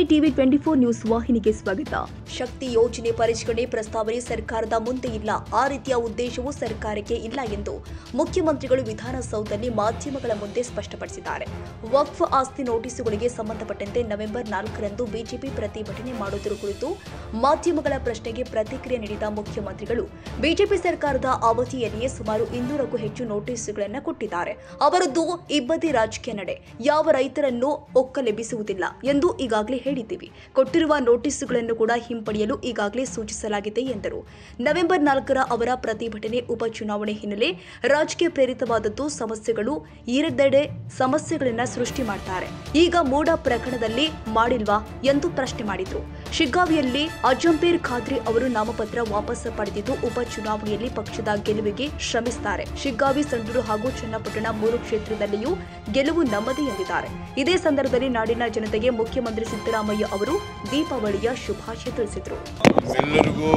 TV twenty four news ವಾಹಿನಿಗೆ ಸ್ವಾಗತ ಶಕ್ತಿ ಯೋಜನೆ ಪರಿಷ್ಕರಣೆ ಪ್ರಸ್ತಾವನೆ ಸರ್ಕಾರದ ಮುಂದೆ ಇಲ್ಲ ಆ ರೀತಿಯ ಉದ್ದೇಶವೂ ಸರ್ಕಾರಕ್ಕೆ ಇಲ್ಲ ಎಂದು ಮುಖ್ಯಮಂತ್ರಿಗಳು ವಿಧಾನಸೌಧದಲ್ಲಿ ಮಾಧ್ಯಮಗಳ ಮುಂದೆ ಸ್ಪಷ್ಟಪಡಿಸಿದ್ದಾರೆ ವಕ್ಫ್ ಆಸ್ತಿ ನೋಟಿಸುಗಳಿಗೆ ಸಂಬಂಧಪಟ್ಟಂತೆ ನವೆಂಬರ್ ನಾಲ್ಕರಂದು ಬಿಜೆಪಿ ಪ್ರತಿಭಟನೆ ಮಾಡುವುದರ ಕುರಿತು ಮಾಧ್ಯಮಗಳ ಪ್ರಶ್ನೆಗೆ ಪ್ರತಿಕ್ರಿಯೆ ನೀಡಿದ ಮುಖ್ಯಮಂತ್ರಿಗಳು ಬಿಜೆಪಿ ಸರ್ಕಾರದ ಅವಧಿಯಲ್ಲಿಯೇ ಸುಮಾರು ಇನ್ನೂರಕ್ಕೂ ಹೆಚ್ಚು ನೋಟಿಸುಗಳನ್ನು ಕೊಟ್ಟಿದ್ದಾರೆ ಅವರದ್ದು ಇಬ್ಬದಿ ರಾಜಕೀಯ ನಡೆ ಯಾವ ರೈತರನ್ನು ಒಕ್ಕಲೆಬ್ಬಿಸುವುದಿಲ್ಲ ಎಂದು ಈಗಾಗಲೇ ಹೇಳಿದ್ದೀವಿ ಕೊಟ್ಟಿರುವ ನೋಟಿಸುಗಳನ್ನು ಕೂಡ ಹಿಂಪಡೆಯಲು ಈಗಾಗಲೇ ಸೂಚಿಸಲಾಗಿದೆ ಎಂದರು ನವೆಂಬರ್ ನಾಲ್ಕರ ಅವರ ಪ್ರತಿಭಟನೆ ಉಪಚುನಾವಣೆ ಹಿನ್ನೆಲೆ ರಾಜಕೀಯ ಪ್ರೇರಿತವಾದದ್ದು ಸಮಸ್ಯೆಗಳು ಈರದೆಡೆ ಸಮಸ್ಯೆಗಳನ್ನ ಸೃಷ್ಟಿ ಮಾಡ್ತಾರೆ ಈಗ ಮೂಡ ಪ್ರಕರಣದಲ್ಲಿ ಮಾಡಿಲ್ವಾ ಎಂದು ಪ್ರಶ್ನೆ ಮಾಡಿದ್ರು ಶಿಗ್ಗಾವಿಯಲ್ಲಿ ಅಜಂಪೀರ್ ಖಾದ್ರಿ ಅವರು ನಾಮಪತ್ರ ವಾಪಸ್ ಪಡೆದಿದ್ದು ಉಪಚುನಾವಣೆಯಲ್ಲಿ ಪಕ್ಷದ ಗೆಲುವಿಗೆ ಶ್ರಮಿಸುತ್ತಾರೆ ಶಿಗ್ಗಾವಿ ಸಂಡೂರು ಹಾಗೂ ಚನ್ನಪಟ್ಟಣ ಮೂರು ಕ್ಷೇತ್ರದಲ್ಲಿಯೂ ಗೆಲುವು ನಮ್ಮದೇ ಎಂದಿದ್ದಾರೆ ಇದೇ ಸಂದರ್ಭದಲ್ಲಿ ನಾಡಿನ ಜನತೆಗೆ ಮುಖ್ಯಮಂತ್ರಿ ಸಿದ್ದರಾಮಯ್ಯ ಅವರು ದೀಪಾವಳಿಯ ಶುಭಾಶಯ ತಿಳಿಸಿದರು ಎಲ್ಲರಿಗೂ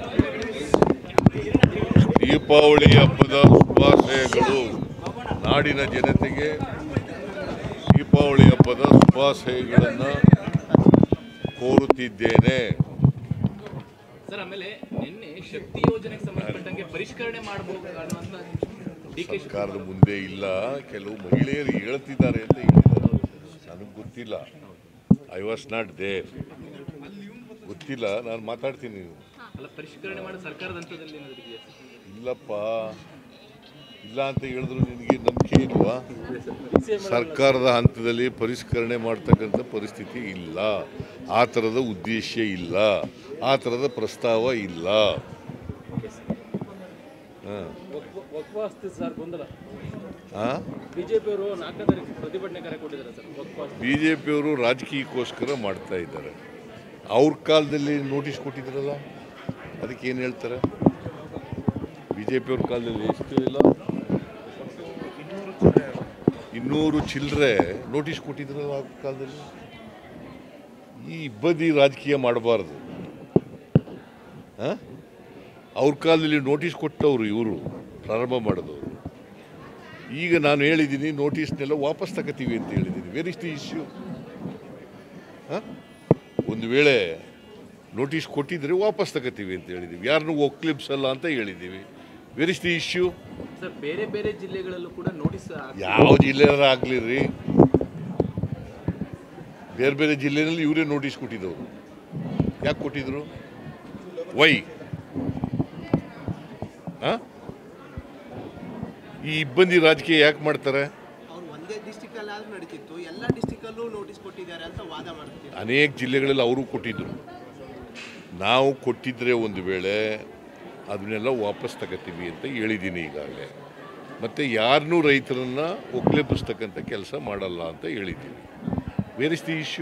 ದೀಪಾವಳಿ ಹಬ್ಬದ ಶುಭಾಶಯಗಳು ನಾಡಿನ ಜನತೆಗೆ ದೀಪಾವಳಿ ಹಬ್ಬದ ಶುಭಾಶಯಗಳನ್ನು ಕೋರುತ್ತಿದ್ದೇನೆ ಸರ್ ಆಮೇಲೆ ನಿನ್ನೆ ಶಕ್ತಿ ಯೋಜನೆಗೆ ಸಂಬಂಧಪಟ್ಟಂಗೆ ಪರಿಷ್ಕರಣೆ ಮಾಡಬಹುದು ಅನ್ನುವಂತ ಡಿ ಕೆ ಸರ್ಕಾರದ ಮುಂದೆ ಇಲ್ಲ ಕೆಲವು ಮಹಿಳೆಯರು ಹೇಳ್ತಿದ್ದಾರೆ ಅಂತ ಹೇಳಿದ್ದಾರೆ ನನಗೆ ಗೊತ್ತಿಲ್ಲ ಐ ವಾಸ್ ನಾಟ್ ದೇರ್ ಗೊತ್ತಿಲ್ಲ ನಾನು ಮಾತಾಡ್ತೀನಿ ಅಲ್ಲ ಪರಿಷ್ಕರಣೆ ಮಾಡೋ ಸರ್ಕಾರದ ಹಂತದಲ್ಲಿ ಏನಾದ್ರು ಇದೆಯಾ ಸರ್? ಇಲ್ಲಪ್ಪ ಇಲ್ಲ ಅಂತ ಹೇಳಿದ್ರು ನಿನಗೆ ನಂಬಿಕೆ ಇಲ್ವಾ ಸರ್ಕಾರದ ಹಂತದಲ್ಲಿ ಪರಿಷ್ಕರಣೆ ಮಾಡ್ತಕ್ಕಂಥ ಪರಿಸ್ಥಿತಿ ಇಲ್ಲ ಆ ಥರದ ಉದ್ದೇಶ ಇಲ್ಲ ಆ ಥರದ ಪ್ರಸ್ತಾವ ಇಲ್ಲ ವಕ್ವಾಸ್ತಿ ಸರ್ ಗೊಂದಲ ಹಾಂ ಬಿಜೆಪಿ ಅವರು ನಾಲ್ಕನೇ ತಾರೀಕು ಪ್ರತಿಭಟನೆ ಕರೆ ಕೊಟ್ಟಿದ್ದಾರೆ ಸರ್ ವಕ್ವಾಸ್ತಿ ಬಿ ಜೆ ಪಿಯವರು ರಾಜಕೀಯಕ್ಕೋಸ್ಕರ ಮಾಡ್ತಾ ಇದ್ದಾರೆ ಅವ್ರ ಕಾಲದಲ್ಲಿ ನೋಟಿಸ್ ಕೊಟ್ಟಿದ್ರಲ್ಲ ಅದಕ್ಕೆ ಏನು ಹೇಳ್ತಾರೆ ಬಿ ಜೆ ಪಿಯವ್ರ ಕಾಲದಲ್ಲಿ ಎಷ್ಟು ಇಲ್ಲ ಇನ್ನೂರು ಚಿಲ್ಲರೆ ನೋಟಿಸ್ ಕೊಟ್ಟಿದ್ರಲ್ಲ ಆ ಕಾಲದಲ್ಲಿ ಈ ಇಬ್ಬದಿ ರಾಜಕೀಯ ಮಾಡಬಾರ್ದು ಅವ್ರ ಕಾಲದಲ್ಲಿ ನೋಟಿಸ್ ಕೊಟ್ಟವರು ಇವರು ಪ್ರಾರಂಭ ಮಾಡಿದವರು ಈಗ ನಾನು ಹೇಳಿದ್ದೀನಿ ನೋಟಿಸ್ನೆಲ್ಲ ವಾಪಸ್ ತಗೋತೀವಿ ಅಂತ ಹೇಳಿದ್ದೀನಿ ವೆರ್ ಇಸ್ ದಿ ಇಶ್ಯೂ ಒಂದು ವೇಳೆ ನೋಟಿಸ್ ಕೊಟ್ಟಿದ್ರೆ ವಾಪಸ್ ತಗೋತೀವಿ ಅಂತ ಹೇಳಿದ್ದೀವಿ ಯಾರನ್ನೂ ಒಕ್ಲಿಪ್ಸಲ್ಲ ಅಂತ ಹೇಳಿದ್ದೀವಿ where is the issue sir ಬೇರೆ ಬೇರೆ ಜಿಲ್ಲೆಗಳಲ್ಲೂ ಕೂಡ ನೋಟಿಸ್ ಯಾವ ಜಿಲ್ಲೆಯಾರ ಆಗಲಿ ರೀ ಬೇರೆ ಬೇರೆ ಜಿಲ್ಲೆನಲ್ಲಿ ಇವರೇ ನೋಟಿಸ್ ಕೊಟ್ಟಿದ್ದವರು ಯಾಕೆ ಕೊಟ್ಟಿದ್ರು ವೈ ಈ ಇಬ್ಬಂದಿ ರಾಜಕೀಯ ಯಾಕೆ ಮಾಡ್ತಾರೆ ಅವ್ರು ಒಂದೇ ಡಿಸ್ಟಿಕ್ ಅಲ್ಲಿ ಆದ್ರೂ ನಡೀತಿತ್ತು ಎಲ್ಲ ಡಿಸ್ಟಿಕ್ ಅಲ್ಲೂ ನೋಟಿಸ್ ಕೊಟ್ಟಿದ್ದಾರೆ ಅಂತ ವಾದ ಮಾಡ್ತಿದ್ದಾರೆ ಅನೇಕ ಜಿಲ್ಲೆಗಳಲ್ಲಿ ಅವರು ಕೊಟ್ಟಿದ್ದರು ನಾವು ಕೊಟ್ಟಿದ್ರೆ ಒಂದು ವೇಳೆ ಅದನ್ನೆಲ್ಲ ವಾಪಸ್ ತಗೋತೀವಿ ಅಂತ ಹೇಳಿದ್ದೀನಿ ಈಗಾಗಲೇ ಮತ್ತು ಯಾರನ್ನೂ ರೈತರನ್ನು ಒಕ್ಲೆಬ್ಬಿಸ್ತಕ್ಕಂಥ ಕೆಲಸ ಮಾಡಲ್ಲ ಅಂತ ಹೇಳಿದ್ದೀನಿ ವೇರ್ ಇಸ್ ದಿ ಇಶ್ಯೂ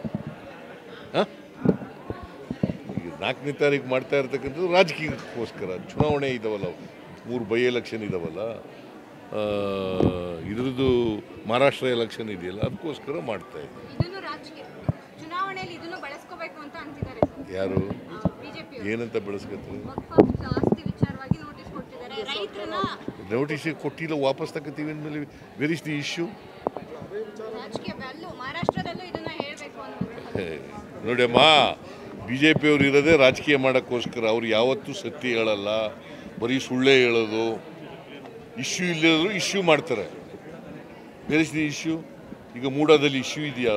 ಈಗ ನಾಲ್ಕನೇ ತಾರೀಕು ಮಾಡ್ತಾ ಇರ್ತಕ್ಕಂಥದ್ದು ರಾಜಕೀಯಕ್ಕೋಸ್ಕರ ಚುನಾವಣೆ ಇದಾವಲ್ಲ ಮೂರು ಬೈ ಎಲೆಕ್ಷನ್ ಇದಾವಲ್ಲ ಆ, ಇದ್ರದ್ದು ಮಹಾರಾಷ್ಟ್ರ ಎಲೆಕ್ಷನ್ ಇದೆಯಲ್ಲ ಅದಕ್ಕೋಸ್ಕರ ಮಾಡ್ತಾ ಇದ್ದೀವಿ ಇದನ್ನು ರಾಜಕೀಯ ಚುನಾವಣೆಯಲ್ಲಿ ಇದನ್ನು ಬಳಸ್ಕೋಬೇಕು ಅಂತ ಅಂತಿದ್ದಾರೆ ಯಾರು ಬಿಜೆಪಿ ಏನಂತ ಬೆಳೆಸ್ಕೊತಾರೆ ಆಸ್ತಿ ವಿಚಾರವಾಗಿ ನೋಟಿಸ್ ಕೊಟ್ಟಿದ್ದಾರೆ ರೈತರನ್ನ ನೋಟಿಸ್ ಕೊಟ್ಟಿಲ್ಲ ವಾಪಸ್ ತಗೋತೀವಿ ಅಂದಮೇಲೆ ವೆರ್ ಇಸ್ ದಿ ಇಶ್ಯೂ ರಾಜಕೀಯ ಅಲ್ಲೂ ಮಹಾರಾಷ್ಟ್ರದಲ್ಲೂ ಇದನ್ನ ಹೇಳಬೇಕು ಅನ್ನೋದು ನೋಡಿಯಮ್ಮ ಬಿ ಜೆ ಪಿಯವ್ರು ಇರೋದೇ ರಾಜಕೀಯ ಮಾಡೋಕ್ಕೋಸ್ಕರ ಅವ್ರು ಯಾವತ್ತೂ ಸತ್ಯ ಹೇಳಲ್ಲ ಬರೀ ಸುಳ್ಳೇ ಹೇಳೋದು ಇಶ್ಯೂ ಇಲ್ಲದ್ರು ಇಶ್ಯೂ ಮಾಡ್ತಾರೆ ವೆರ್ ಇಸ್ ದಿ ಇಶ್ಯೂ ಈಗ ಮೂಡಾದಲ್ಲಿ ಇಶ್ಯೂ ಇದೆಯಾ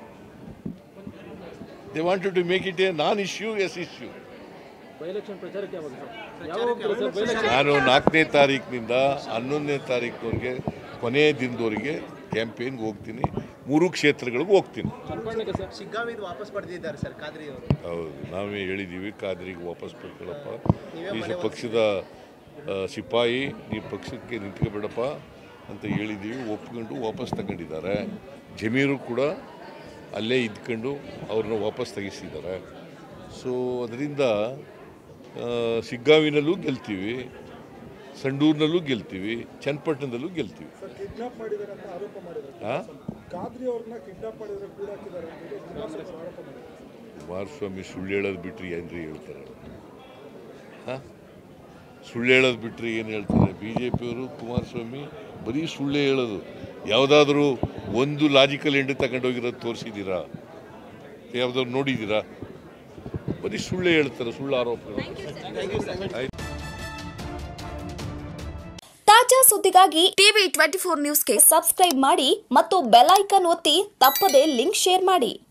they wanted to make it a non issue as issue by election ಪ್ರಚಾರಕ್ಕೆ ಯಾವಾಗ ಸರ್ ಯಾವಾಗ ಹೋಗ್ತೀರಾ ಸರ್ ಬೈ ಎಲೆಕ್ಷನ್ ನಾನು ನಾಲ್ಕನೇ ತಾರೀಕಿನಿಂದ ಹನ್ನೊಂದನೇ ತಾರೀಕಿನವರೆಗೆ ಕೊನೆಯ ದಿನದವರೆಗೆ ಕ್ಯಾಂಪೇನ್ಗೆ ಹೋಗ್ತೀನಿ ಮೂರು ಕ್ಷೇತ್ರಗಳಿಗೆ ಹೋಗ್ತೀನಿ ಚನ್ನಪಟ್ಟಣಕ್ಕೆ ಸರ್ ಶಿಗ್ಗಾವಿದ್ ವಾಪಸ್ ಪಡೆದಿದ್ದಾರೆ ಸರ್ ಖಾದ್ರಿ ಅವರು ಹೌದು ನಾವೇ ಹೇಳಿದ್ದೀವಿ ಕಾದ್ರಿಗೆ ವಾಪಸ್ ಬರ್ಕೊಳ್ಳಪ್ಪ ಈ ಪಕ್ಷದ ಆ, ಸಿಪಾಯಿ ನೀವು ಪಕ್ಷಕ್ಕೆ ನಿಂತ್ಕೋಬೇಡಪ್ಪ ಅಂತ ಹೇಳಿದ್ದೀವಿ ಒಪ್ಕೊಂಡು ವಾಪಸ್ ತಗೊಂಡಿದ್ದಾರೆ ಜಮೀರು ಕೂಡ ಅಲ್ಲೇ ಇದ್ಕೊಂಡು ಅವ್ರನ್ನ ವಾಪಸ್ ತೆಗಿಸಿದ್ದಾರೆ ಸೊ ಅದರಿಂದ ಆ, ಸಿಗ್ಗಾವಿನಲ್ಲೂ ಗೆಲ್ತೀವಿ ಸಂಡೂರಿನಲ್ಲೂ ಗೆಲ್ತೀವಿ ಚನ್ನಪಟ್ಟಣದಲ್ಲೂ ಗೆಲ್ತೀವಿ ಕಿಡ್ನಾಪ್ ಮಾಡಿದ್ದಾರೆ ಅಂತ ಆರೋಪ ಮಾಡಿದ್ದಾರೆ ಹಾಂ ಖಾದ್ರಿ ಅವ್ರನ್ನ ಕಿಡ್ನಾಪ್ ಮಾಡಿದ್ರೆ ಕೂಡ ಹಾಕಿದ್ದಾರೆ ಅಂತ ಹೇಳಿ ಕುಮಾರಸ್ವಾಮಿ ಆರೋಪ ಮಾಡಿದ್ದಾರೆ ಕುಮಾರಸ್ವಾಮಿ ಸುಳ್ಳು ಹೇಳೋದು ಬಿಟ್ಟರೆ ಏನ್ರಿ ಹೇಳ್ತಾರೆ ಹಾಂ ಸುಳ್ಳು ಹೇಳೋದು ಬಿಟ್ಟರೆ ಏನು ಹೇಳ್ತಾರೆ ಬಿ ಜೆ ಪಿಯವರು ಕುಮಾರಸ್ವಾಮಿ ಬರೀ ಸುಳ್ಳೇ ಹೇಳೋದು ಯಾವುದಾದ್ರೂ ಒಂದು ಲಾಜಿಕಲ್ ಎಂಡ್ ತಗೊಂಡೋಗಿರೋದು ತೋರಿಸಿದ್ದೀರಾ ಯಾವ್ದಾದ್ರು ನೋಡಿದ್ದೀರಾ ಬರೀ ಸುಳ್ಳು ಹೇಳ್ತಾರೆ ಸುಳ್ಳು ಆರೋಪಗಳು ತಾಜಾ ಸುದ್ದಿಗಾಗಿ ಟಿವಿ ಟ್ವೆಂಟಿ ಫೋರ್ ನ್ಯೂಸ್ಗೆ ಸಬ್ಸ್ಕ್ರೈಬ್ ಮಾಡಿ ಮತ್ತು ಬೆಲ್ ಐಕಾನ್ ಒತ್ತಿ ತಪ್ಪದೇ ಲಿಂಕ್ ಶೇರ್ ಮಾಡಿ